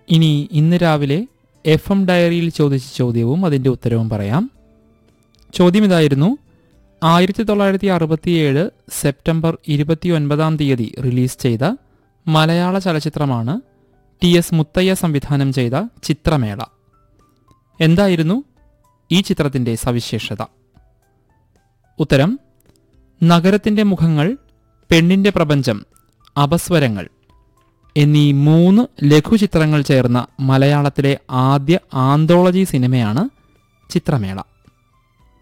ഇനി ഇന്ന് രാവിലെ എഫ് എം ഡയറിയിൽ ചോദിച്ച ചോദ്യവും അതിൻ്റെ ഉത്തരവും പറയാം ചോദ്യം ഇതായിരുന്നു ആയിരത്തി തൊള്ളായിരത്തി അറുപത്തിയേഴ് സെപ്റ്റംബർ ഇരുപത്തി ഒൻപതാം തീയതി റിലീസ് ചെയ്ത മലയാള ചലച്ചിത്രമാണ് ടി എസ് മുത്തയ്യ സംവിധാനം ചെയ്ത ചിത്രമേള എന്തായിരുന്നു ഈ ചിത്രത്തിൻ്റെ സവിശേഷത ഉത്തരം നഗരത്തിൻ്റെ മുഖങ്ങൾ പെണ്ണിൻ്റെ പ്രപഞ്ചം അപസ്വരങ്ങൾ എന്നീ മൂന്ന് ലഘുചിത്രങ്ങൾ ചേർന്ന മലയാളത്തിലെ ആദ്യ ആന്തോളജി സിനിമയാണ് ചിത്രമേള